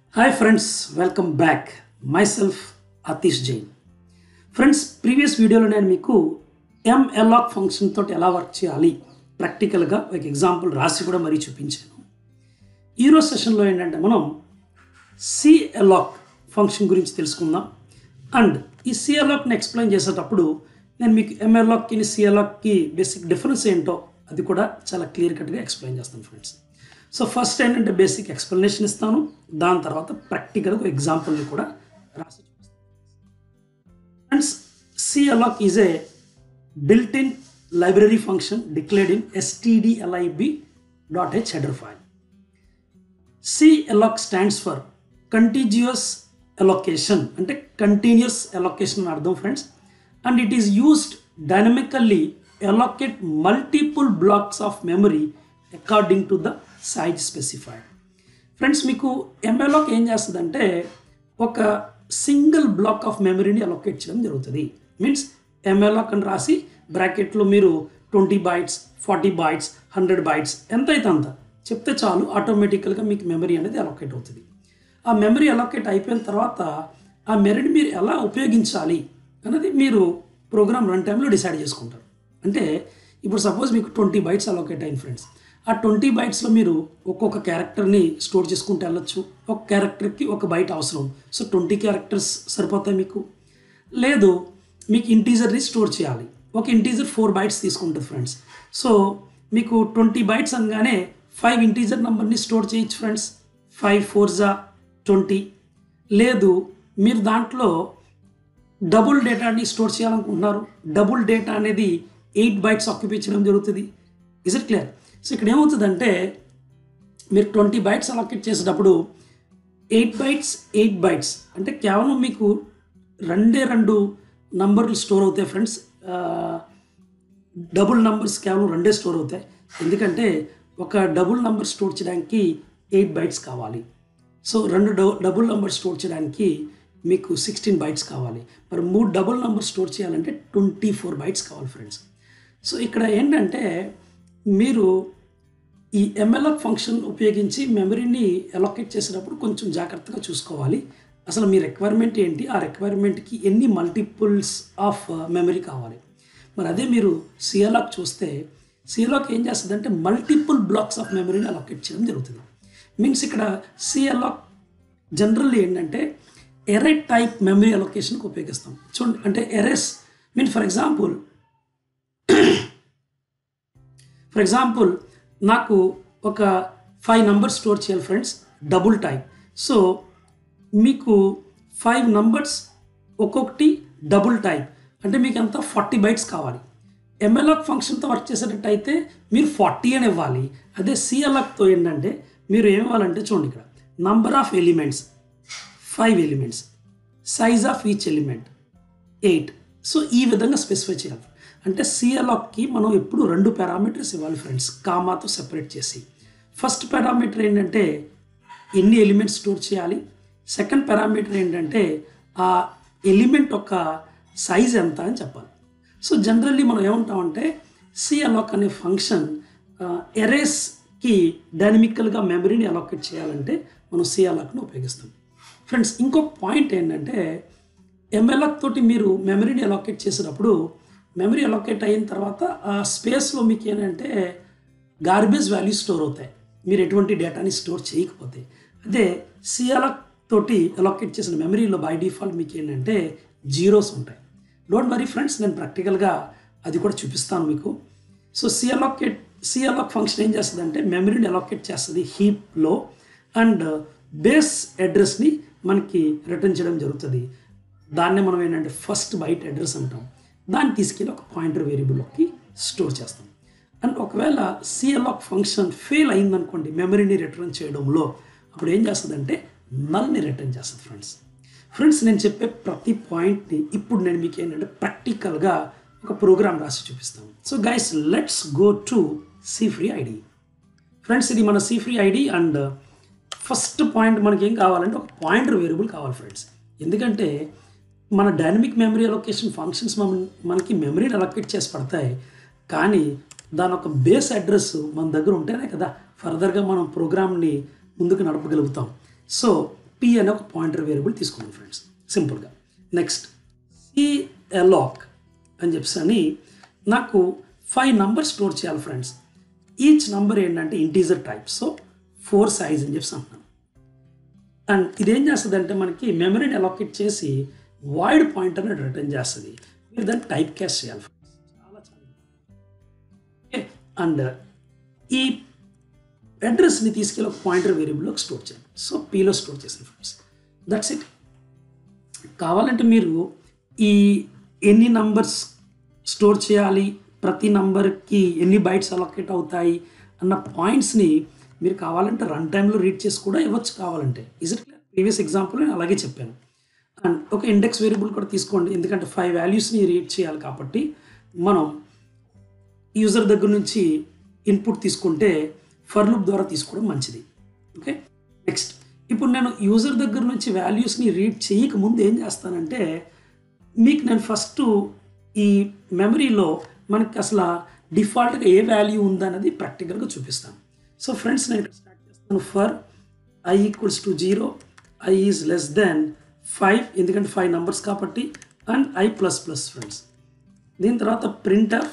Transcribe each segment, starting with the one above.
Hi friends welcome back myself Atish Jain friends previous వీడియోలో నేను మీకు ఎంఎల్ఆక్ ఫంక్షన్ తోటి ఎలా వర్క్ చేయాలి ప్రాక్టికల్గా ఒక ఎగ్జాంపుల్ రాసి కూడా మరీ చూపించాను ఈరోజు సెషన్లో ఏంటంటే మనం సిఎల్ఆక్ ఫంక్షన్ గురించి తెలుసుకుందాం అండ్ ఈ సిఎల్ఆక్ని ఎక్స్ప్లెయిన్ చేసేటప్పుడు నేను మీకు ఎంఎల్ఆక్కి సిఎల్ఆక్కి బేసిక్ డిఫరెన్స్ ఏంటో అది కూడా చాలా క్లియర్ కట్గా ఎక్స్ప్లెయిన్ చేస్తాను ఫ్రెండ్స్ సో ఫస్ట్ ఏంటంటే బేసిక్ ఎక్స్ప్లెనేషన్ ఇస్తాను దాని తర్వాత ప్రాక్టికల్గా ఎగ్జాంపుల్ని కూడా రాసి చూపిస్తాను ఫ్రెండ్స్ సిఎల్ఆక్ is a built in library function declared in stdlib dot h header file. CLOC stands for contiguous allocation అంటే కంటిన్యూస్ allocation అని అర్థం friends and it is used dynamically allocate multiple blocks of memory according to the size specified friends మీకు ఎంఎల్ఓకి ఏం చేస్తుందంటే ఒక single block of మెమరీని allocate చేయడం జరుగుతుంది మీన్స్ ఎంఎల్ఓక్ అని రాసి బ్రాకెట్లో మీరు twenty bytes forty bytes hundred bytes ఎంత అయితే అంత చెప్తే చాలు ఆటోమేటికల్గా మీకు మెమరీ అనేది అలొకేట్ అవుతుంది ఆ మెమరీ అలొకేట్ అయిపోయిన తర్వాత ఆ మెమరీని మీరు ఎలా ఉపయోగించాలి అనేది మీరు ప్రోగ్రామ్ రన్ టైంలో డిసైడ్ చేసుకుంటారు అంటే ఇప్పుడు సపోజ్ మీకు ట్వంటీ బైట్స్ అలొకేట్ అయింది ఫ్రెండ్స్ ఆ ట్వంటీ బైట్స్లో మీరు ఒక్కొక్క క్యారెక్టర్ని స్టోర్ చేసుకుంటూ వెళ్ళొచ్చు ఒక క్యారెక్టర్కి ఒక బైట్ అవసరం సో ట్వంటీ క్యారెక్టర్స్ సరిపోతాయి మీకు లేదు మీకు ఇంటీజర్ని స్టోర్ చేయాలి ఒక ఇంటీజర్ ఫోర్ బైట్స్ తీసుకుంటుంది ఫ్రెండ్స్ సో మీకు ట్వంటీ బైట్స్ అనగానే ఫైవ్ ఇంటీజర్ నెంబర్ని స్టోర్ చేయొచ్చు ఫ్రెండ్స్ ఫైవ్ ఫోర్ జా ట్వంటీ లేదు మీరు దాంట్లో డబుల్ డేటాని స్టోర్ చేయాలనుకుంటున్నారు డబుల్ డేటా అనేది ఎయిట్ బైట్స్ ఆక్యుపై చేయడం జరుగుతుంది ఇస్ ఇట్ క్లియర్ సో ఇక్కడ ఏమవుతుందంటే మీరు ట్వంటీ బైట్స్ అలొకేట్ చేసేటప్పుడు ఎయిట్ బైట్స్ ఎయిట్ బైట్స్ అంటే కేవలం మీకు రెండే రెండు నంబర్లు స్టోర్ అవుతాయి ఫ్రెండ్స్ డబుల్ నంబర్స్ కేవలం రెండే స్టోర్ అవుతాయి ఎందుకంటే ఒక డబుల్ నంబర్ స్టోర్ చేయడానికి ఎయిట్ బైట్స్ కావాలి సో రెండు డబుల్ నంబర్ స్టోర్ చేయడానికి మీకు సిక్స్టీన్ బైట్స్ కావాలి మరి మూడు డబుల్ నంబర్ స్టోర్ చేయాలంటే ట్వంటీ ఫోర్ బైట్స్ కావాలి ఫ్రెండ్స్ సో ఇక్కడ ఏంటంటే మీరు ఈ ఎంఎల్ఎఫ్ ఫంక్షన్ ఉపయోగించి మెమరీని అలొకేట్ చేసేటప్పుడు కొంచెం జాగ్రత్తగా చూసుకోవాలి అసలు మీ రిక్వైర్మెంట్ ఏంటి ఆ రిక్వైర్మెంట్కి ఎన్ని మల్టిపుల్స్ ఆఫ్ మెమరీ కావాలి మరి అదే మీరు సిఎలాక్ చూస్తే సిఎలాక్ ఏం చేస్తుందంటే మల్టిపుల్ బ్లాక్స్ ఆఫ్ మెమరీని అలొకేట్ చేయడం జరుగుతుంది మీన్స్ ఇక్కడ సిఎలాక్ జనరల్లీ ఏంటంటే ఎరే టైప్ మెమరీ అలొకేషన్కి ఉపయోగిస్తాం చూడండి అంటే arrays mean for example for example నాకు ఒక ఫైవ్ నంబర్స్ స్టోర్ చేయాలి ఫ్రెండ్స్ డబుల్ టైప్ సో మీకు ఫైవ్ నంబర్స్ ఒక్కొక్కటి డబుల్ టైప్ అంటే మీకు ఎంత ఫార్టీ బైట్స్ కావాలి ఎంఎల్ఆక్ ఫంక్షన్తో వర్క్ చేసేటట్టయితే మీరు ఫార్టీ అని ఇవ్వాలి అదే సిఎల్ఆక్తో ఏంటంటే మీరు ఏం ఇవ్వాలంటే చూడండి ఇక్కడ number of elements five elements size of each element eight so ఈ విధంగా స్పెసిఫై చేయాలి అంటే సిఎల్ఆక్కి మనం ఎప్పుడు రెండు పారామీటర్స్ ఇవ్వాలి ఫ్రెండ్స్ కామాతో సెపరేట్ చేసి ఫస్ట్ పారామీటర్ ఏంటంటే ఎన్ని ఎలిమెంట్స్ స్టోర్ చేయాలి సెకండ్ పారామీటర్ ఏంటంటే ఆ ఎలిమెంట్ యొక్క సైజ్ ఎంత అని చెప్పాలి సో జనరల్లీ మనం ఏమంటామంటే సిఎల్ఆక్ అనే ఫంక్షన్ ఎరేస్కి డైనమికల్గా మెమరీని అలొకేట్ చేయాలంటే మనం సిఎల్ఆక్ను ఉపయోగిస్తాం ఫ్రెండ్స్ ఇంకొక పాయింట్ ఏంటంటే ఎంఎల్ఆక్ తోటి మీరు మెమరీని అలొకేట్ చేసేటప్పుడు మెమరీ అలొకేట్ అయిన తర్వాత ఆ స్పేస్లో మీకు ఏంటంటే గార్బేజ్ వాల్యూ స్టోర్ అవుతాయి మీరు ఎటువంటి డేటాని స్టోర్ చేయకపోతే అదే సిఎల్ఆక్ తోటి అలొకేట్ చేసిన మెమరీలో బై డిఫాల్ట్ మీకు ఏంటంటే జీరోస్ ఉంటాయి డోంట్ వరీ ఫ్రెండ్స్ నేను ప్రాక్టికల్గా అది కూడా చూపిస్తాను మీకు సో సిఎల్ఆకేట్ సిఎల్ఆక్ ఫంక్షన్ ఏం చేస్తుందంటే మెమరీని అలొకేట్ చేస్తుంది హీప్లో అండ్ బేస్ అడ్రస్ని మనకి రిటర్న్ చేయడం జరుగుతుంది దాన్నే మనం ఏంటంటే ఫస్ట్ బైట్ అడ్రస్ అంటాం దాన్ని తీసుకెళ్ళి ఒక పాయింటర్ వేరియబుల్లోకి స్టోర్ చేస్తాం అండ్ ఒకవేళ సిఎల్ఆక్ ఫంక్షన్ ఫెయిల్ అయిందనుకోండి మెమరీని రిటర్న్ చేయడంలో అప్పుడు ఏం చేస్తుందంటే నల్ని రిటర్న్ చేస్తుంది ఫ్రెండ్స్ ఫ్రెండ్స్ నేను చెప్పే ప్రతి పాయింట్ని ఇప్పుడు నేను మీకు ఏంటంటే ప్రాక్టికల్గా ఒక ప్రోగ్రామ్ రాసి చూపిస్తాను so guys let's go to C free IDE friends ఇది మన C free IDE and first point మనకి ఏం కావాలంటే ఒక పాయింటర్ వేరియబుల్ కావాలి ఫ్రెండ్స్ ఎందుకంటే మన డైనమిక్ మెమరీ అలొకేషన్ ఫంక్షన్స్ మన మనకి మెమరీని అలొకేట్ చేసి పడతాయి కానీ దాని ఒక బేస్ అడ్రస్ మన దగ్గర ఉంటేనే కదా ఫర్దర్గా మనం ప్రోగ్రామ్ని ముందుకు నడపగలుగుతాం సో పి అనే ఒక పాయింటర్ వేరియబుల్ తీసుకున్నాం ఫ్రెండ్స్ సింపుల్గా నెక్స్ట్ సి ఎలాక్ అని చెప్పేసి అని నాకు ఫైవ్ నంబర్ స్టోర్ చేయాలి ఫ్రెండ్స్ ఈచ్ నంబర్ ఏంటంటే integer type so four size అని చెప్పేసి అంటున్నాను అండ్ ఇదేం చేస్తుంది అంటే మనకి మెమరీని అలొకేట్ చేసి వైడ్ పాయింటర్ని రిటర్న్ చేస్తుంది మీరు దాన్ని టైప్ క్యాష్ చేయాలి ఫ్రెండ్స్ చాలా చాలా ఓకే అండ్ ఈ అడ్రస్ని తీసుకెళ్ళి ఒక పాయింటర్ వేరియబుల్లోకి స్టోర్ చేయాలి సో పీలో స్టోర్ చేసాను ఫ్రెండ్స్ దట్స్ ఇట్ కావాలంటే మీరు ఈ ఎన్ని నంబర్స్ స్టోర్ చేయాలి ప్రతి నంబర్కి ఎన్ని బైట్స్ అలొకేట్ అవుతాయి అన్న పాయింట్స్ని మీరు కావాలంటే రన్ టైంలో రీడ్ చేసి కూడా ఇవ్వచ్చు కావాలంటే ఇజ్ ఇట్ ప్రీవియస్ ఎగ్జాంపుల్ నేను అలాగే చెప్పాను అండ్ ఒక ఇండెక్స్ వేరియబుల్ కూడా తీసుకోండి ఎందుకంటే ఫైవ్ వాల్యూస్ని రీడ్ చేయాలి కాబట్టి మనం యూజర్ దగ్గర నుంచి ఇన్పుట్ తీసుకుంటే ఫర్ లూప్ ద్వారా తీసుకోవడం మంచిది ఓకే నెక్స్ట్ ఇప్పుడు నేను యూజర్ దగ్గర నుంచి వాల్యూస్ని రీడ్ చేయక ముందు ఏం చేస్తానంటే మీకు నేను ఫస్ట్ ఈ మెమరీలో మనకి అసలు డిఫాల్ట్గా ఏ వాల్యూ ఉందన్నది ప్రాక్టికల్గా చూపిస్తాను సో ఫ్రెండ్స్ నేను ఇక్కడ స్టార్ట్ చేస్తాను for i equals to zero i is less than five ఎందుకంటే ఫైవ్ నెంబర్స్ కాబట్టి and i plus plus friends దీని తర్వాత printf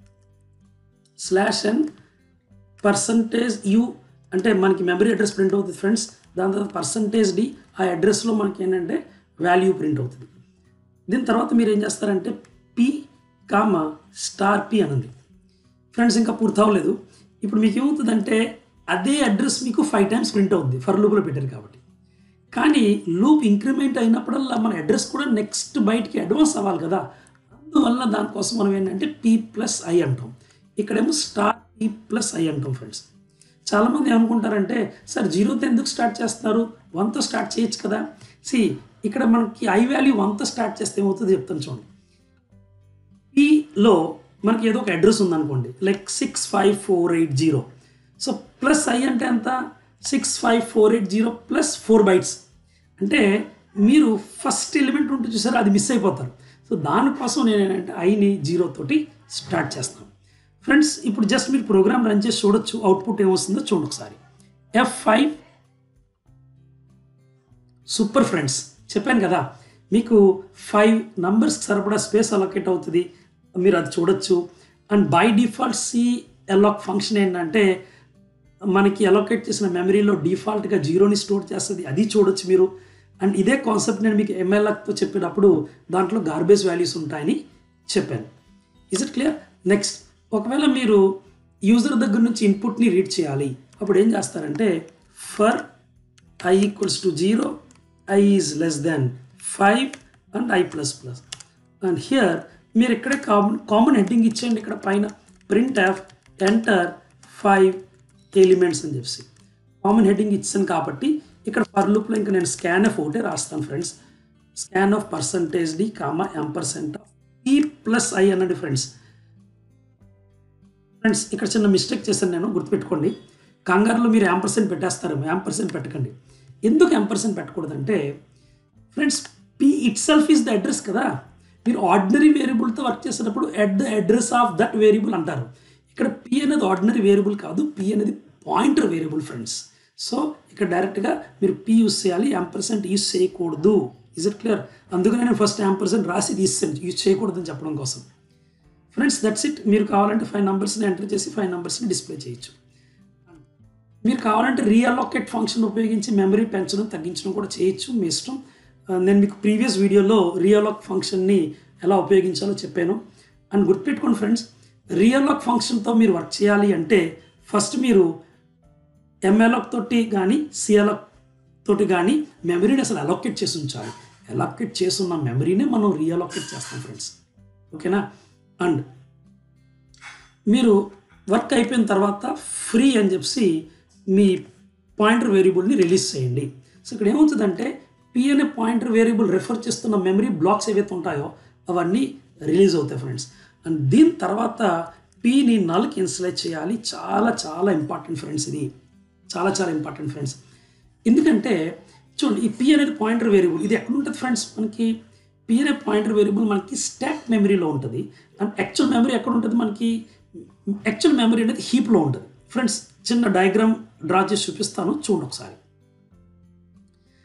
slash and percentage u అంటే మనకి మెమరీ అడ్రస్ ప్రింట్ అవుతుంది ఫ్రెండ్స్ దాని తర్వాత పర్సంటేజ్ డి ఆ అడ్రస్లో మనకి ఏంటంటే వాల్యూ ప్రింట్ అవుతుంది దీని తర్వాత మీరు ఏం చేస్తారంటే పి కామ స్టార్ పి అనండి ఫ్రెండ్స్ ఇంకా పూర్తి అవ్వలేదు ఇప్పుడు మీకు ఏమవుతుందంటే అదే అడ్రస్ మీకు ఫైవ్ టైమ్స్ ప్రింట్ అవుతుంది ఫర్ లూప్లో పెట్టారు కాబట్టి కానీ లూప్ ఇంక్రిమెంట్ అయినప్పుడల్లా మన అడ్రస్ కూడా నెక్స్ట్ బయటికి అడ్వాన్స్ అవ్వాలి కదా అందువల్ల దానికోసం మనం ఏంటంటే పి ప్లస్ ఐ అంటాం ఇక్కడేమో స్టార్ పి ప్లస్ ఐ అంటాం ఫ్రెండ్స్ చాలామంది ఏమనుకుంటారంటే సార్ జీరోతో ఎందుకు స్టార్ట్ చేస్తున్నారు వన్తో స్టార్ట్ చేయొచ్చు కదా సి ఇక్కడ మనకి ఐ వాల్యూ వన్తో స్టార్ట్ చేస్తే ఏమవుతుంది చెప్తాను చూడండి పిలో మనకి ఏదో ఒక అడ్రస్ ఉందనుకోండి like six five four eight zero so plus i అంటే ఎంత six five four eight zero plus four bytes అంటే మీరు ఫస్ట్ ఎలిమెంట్ ఉంటే చూసారా అది మిస్ అయిపోతారు సో దానికోసం నేను ఏంటంటే ఐని జీరో తోటి స్టార్ట్ చేస్తాను ఫ్రెండ్స్ ఇప్పుడు జస్ట్ మీరు ప్రోగ్రామ్ రన్ చేసి చూడొచ్చు అవుట్పుట్ ఏమొస్తుందో చూడండి ఒకసారి ఎఫ్ ఫైవ్ సూపర్ ఫ్రెండ్స్ చెప్పాను కదా మీకు ఫైవ్ నంబర్స్ సరిపడా స్పేస్ అలొకేట్ అవుతుంది మీరు అది చూడొచ్చు and by default calloc function ఏంటంటే మనకి అలొకేట్ చేసిన మెమరీలో డిఫాల్ట్గా జీరోని స్టోర్ చేస్తుంది అది చూడొచ్చు మీరు అండ్ ఇదే కాన్సెప్ట్ నేను మీకు ఎంఎల్ఆక్తో చెప్పినప్పుడు దాంట్లో గార్బేజ్ వాల్యూస్ ఉంటాయని చెప్పాను ఇస్ ఇట్ క్లియర్ నెక్స్ట్ ఒకవేళ మీరు యూజర్ దగ్గర నుంచి ఇన్పుట్ని రీడ్ చేయాలి అప్పుడు ఏం చేస్తారంటే for i equals to zero i is less than five and i plus plus and here మీరు ఇక్కడే కామన్ కామన్ హెడ్డింగ్ ఇచ్చేయండి ఇక్కడ పైన printf enter five elements అని చెప్పి కామన్ హెడ్డింగ్ ఇచ్చాను కాబట్టి ఇక్కడ ఫర్ లూప్లో ఇంకా నేను స్కాన్ ఆఫ్ ఒకటే రాస్తాను friends scanf percentage d comma ampersand ఆఫ్ ఈ ప్లస్ ఐ అన్నది ఫ్రెండ్స్ ఫ్రెండ్స్ ఇక్కడ చిన్న మిస్టేక్ చేశాను నేను గుర్తుపెట్టుకోండి కంగారులో మీరు యాం పర్సెంట్ పెట్టేస్తారు యాం పర్సెంట్ పెట్టకండి ఎందుకు యాం పర్సెంట్ పెట్టకూడదంటే friends P itself is the address కదా మీరు ఆర్డినరీ వేరియబుల్తో వర్క్ చేసేటప్పుడు at the address of that variable అంటారు ఇక్కడ పి అనేది ఆర్డినరీ వేరియబుల్ కాదు పి అనేది పాయింటర్ వేరియబుల్ ఫ్రెండ్స్ సో ఇక్కడ డైరెక్ట్గా మీరు పి యూస్ చేయాలి యాం పర్సెంట్ యూస్ చేయకూడదు ఇజ్ ఇట్ క్లియర్ అందుకనే నేను ఫస్ట్ యాం పర్సెంట్ రాసి తీసాను యూజ్ చేయకూడదని చెప్పడం కోసం ఫ్రెండ్స్ దట్స్ ఇట్ మీరు కావాలంటే ఫైవ్ నెంబర్స్ని ఎంటర్ చేసి ఫైవ్ నెంబర్స్ని డిస్ప్లే చేయొచ్చు మీరు కావాలంటే రీఅలొకేట్ ఫంక్షన్ ఉపయోగించి మెమరీ పెంచడం తగ్గించడం కూడా చేయొచ్చు మీ ఇష్టం ఆ, నేను మీకు ప్రీవియస్ వీడియోలో రీఅలాక్ ఫంక్షన్ని ఎలా ఉపయోగించాలో చెప్పాను అండ్ గుర్తుపెట్టుకోండి ఫ్రెండ్స్ రీఅలాక్ ఫంక్షన్తో మీరు వర్క్ చేయాలి అంటే ఫస్ట్ మీరు ఎంఎలాక్ తోటి కానీ సిఎలాక్ తోటి కానీ మెమరీని అసలు అలొకేట్ చేసి ఉంచాలి అలొకేట్ చేస్తున్న మెమరీనే మనం రీఅలొకేట్ చేస్తాం ఫ్రెండ్స్ ఓకేనా అండ్ మీరు వర్క్ అయిపోయిన తర్వాత ఫ్రీ అని చెప్పి మీ పాయింటర్ వేరియబుల్ని రిలీజ్ చేయండి సో ఇక్కడ ఏమవుతుందంటే పి అనే పాయింటర్ వేరియబుల్ రెఫర్ చేస్తున్న మెమరీ బ్లాక్స్ ఏవైతే ఉంటాయో అవన్నీ రిలీజ్ అవుతాయి ఫ్రెండ్స్ అండ్ దీని తర్వాత పిని నల్కి ఇన్స్టలేట్ చేయాలి చాలా చాలా ఇంపార్టెంట్ ఫ్రెండ్స్ ఇది చాలా చాలా ఇంపార్టెంట్ ఫ్రెండ్స్ ఎందుకంటే చూడండి ఈ పి అనేది పాయింటర్ వేరియబుల్ ఇది ఎక్కడ ఉంటుంది ఫ్రెండ్స్ మనకి పి అనే పాయింటర్ వేరియబుల్ మనకి స్టాక్ మెమరీలో ఉంటుంది అండ్ యాక్చువల్ మెమరీ ఎక్కడ ఉంటుంది మనకి యాక్చువల్ మెమరీ అనేది హీప్లో ఉంటుంది ఫ్రెండ్స్ చిన్న డయాగ్రామ్ డ్రా చేసి చూపిస్తాను చూడండి ఒకసారి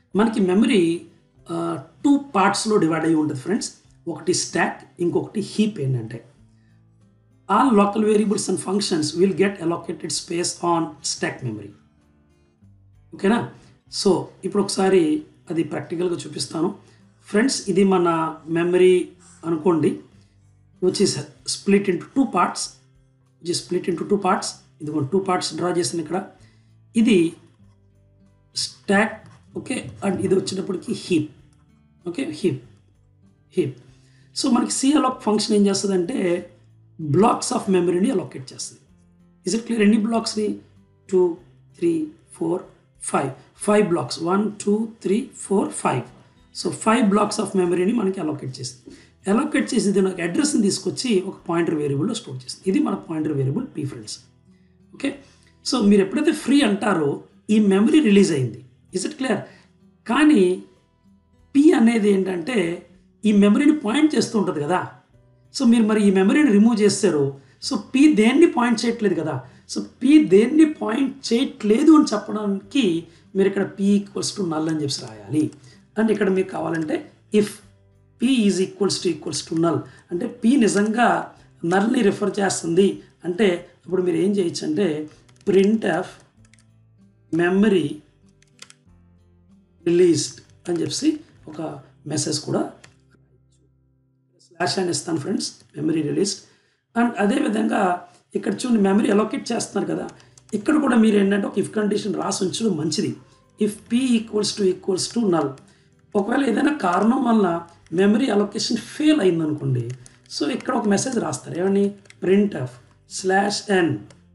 మనకి మెమరీ టూ పార్ట్స్లో డివైడ్ అయ్యి ఉంటుంది ఫ్రెండ్స్ ఒకటి స్టాక్ ఇంకొకటి హీప్ ఏంటంటే all local variables and functions will get allocated space on stack memory ఓకేనా సో ఇప్పుడు ఒకసారి అది ప్రాక్టికల్గా చూపిస్తాను ఫ్రెండ్స్ ఇది మన మెమరీ అనుకోండి which is split into two parts which is split into two parts ఇది టూ పార్ట్స్ డ్రా చేసిన ఇక్కడ ఇది స్టాక్ ఓకే అండ్ ఇది వచ్చేటప్పటికి heap okay heap heap so మనకి సి అలాక్ ఫంక్షన్ ఏం చేస్తుందంటే బ్లాక్స్ ఆఫ్ మెమరీని అలొకేట్ చేస్తుంది ఇస్ ఇట్ క్లియర్ ఎన్ని బ్లాక్స్ని two three four five five blocks one two three four five so five blocks of మెమరీని మనకి అలొకేట్ చేస్తుంది అలొకేట్ చేసి ఇది నాకు అడ్రస్ని తీసుకొచ్చి ఒక పాయింటర్ వేరియబుల్లో స్టోర్ చేస్తుంది ఇది మన pointer variable P friends okay so మీరు ఎప్పుడైతే ఫ్రీ అంటారో ఈ మెమరీ రిలీజ్ అయింది ఇస్ ఇట్ క్లియర్ కానీ పి అనేది ఏంటంటే ఈ మెమరీని పాయింట్ చేస్తూ ఉంటుంది కదా సో మీరు మరి ఈ మెమరీని రిమూవ్ చేస్తారు సో పి దేన్ని పాయింట్ చేయట్లేదు కదా సో పి దేన్ని పాయింట్ చేయట్లేదు అని చెప్పడానికి మీరు ఇక్కడ పి ఈక్వల్స్ టు నల్ అని చెప్పి రాయాలి అండ్ ఇక్కడ మీకు కావాలంటే if P is equals to equals to null అంటే పి నిజంగా నల్ని రిఫర్ చేస్తుంది అంటే ఇప్పుడు మీరు ఏం చేయొచ్చు అంటే ప్రింట్ ఆఫ్ మెమరీ రిలీజ్డ్ అని చెప్పి ఒక మెసేజ్ కూడా స్లాష్ అని ఇస్తాను ఫ్రెండ్స్ మెమరీ రిలీజ్డ్ అండ్ అదేవిధంగా ఇక్కడ చూడండి మెమరీ అలొకేట్ చేస్తున్నారు కదా ఇక్కడ కూడా మీరు ఏంటంటే ఒక ఇఫ్ కండిషన్ రాసి ఉంచడం మంచిది if P equals to equals to null ఒకవేళ ఏదైనా కారణం వల్ల మెమరీ అలొకేషన్ ఫెయిల్ అయిందనుకోండి సో ఇక్కడ ఒక మెసేజ్ రాస్తారు ఏమని printf slash n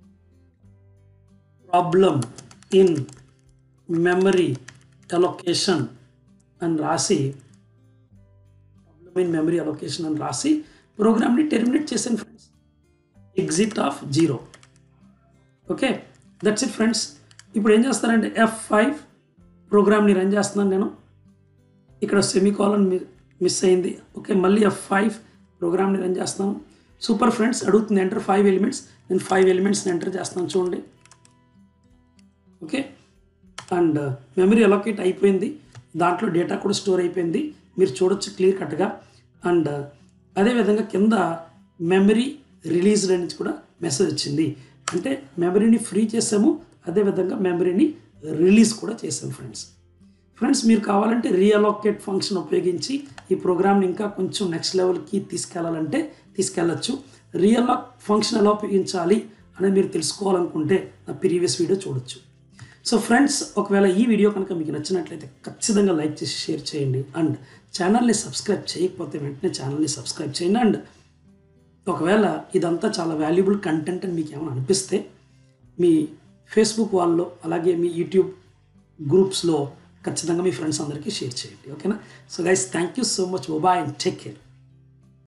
problem in memory allocation అని రాసి ప్రాబ్లమ్ ఇన్ మెమరీ అలొకేషన్ అని రాసి ప్రోగ్రామ్ని టెర్మినేట్ చేశాను friends exit of zero okay that's it friends ఇప్పుడు ఏం చేస్తానంటే ఎఫ్ ఫైవ్ ప్రోగ్రామ్ని రన్ చేస్తున్నాను నేను ఇక్కడ సెమీకాలన్ మిస్ అయింది ఓకే మళ్ళీ ఎఫ్ ఫైవ్ ప్రోగ్రామ్ని రన్ చేస్తాను సూపర్ ఫ్రెండ్స్ అడుగుతుంది ఎంటర్ ఫైవ్ ఎలిమెంట్స్ నేను ఫైవ్ ఎలిమెంట్స్ని ఎంటర్ చేస్తాను చూడండి ఓకే అండ్ మెమరీ అలొకేట్ అయిపోయింది దాంట్లో డేటా కూడా స్టోర్ అయిపోయింది మీరు చూడొచ్చు క్లియర్ కట్గా అండ్ అదేవిధంగా కింద మెమరీ రిలీజ్ నుంచి కూడా మెసేజ్ వచ్చింది అంటే మెమరీని ఫ్రీ చేసాము అదేవిధంగా మెమరీని రిలీజ్ కూడా చేసాము ఫ్రెండ్స్ ఫ్రెండ్స్ మీరు కావాలంటే రీఅలోకేట్ ఫంక్షన్ ఉపయోగించి ఈ ప్రోగ్రామ్ని ఇంకా కొంచెం నెక్స్ట్ లెవెల్కి తీసుకెళ్లాలంటే తీసుకెళ్ళచ్చు రీఅలాక్ ఫంక్షన్ ఎలా ఉపయోగించాలి అనేది మీరు తెలుసుకోవాలనుకుంటే నా ప్రీవియస్ వీడియో చూడొచ్చు సో ఫ్రెండ్స్ ఒకవేళ ఈ వీడియో కనుక మీకు నచ్చినట్లయితే ఖచ్చితంగా లైక్ చేసి షేర్ చేయండి అండ్ ఛానల్ని సబ్స్క్రైబ్ చేయకపోతే వెంటనే ఛానల్ని సబ్స్క్రైబ్ చేయండి అండ్ ఒకవేళ ఇదంతా చాలా వాల్యుబుల్ కంటెంట్ అని మీకు ఏమైనా అనిపిస్తే మీ ఫేస్బుక్ వాళ్ళలో అలాగే మీ యూట్యూబ్ గ్రూప్స్లో ఖచ్చితంగా మీ ఫ్రెండ్స్ అందరికీ షేర్ చేయండి ఓకేనా so guys thank you so much bye and take care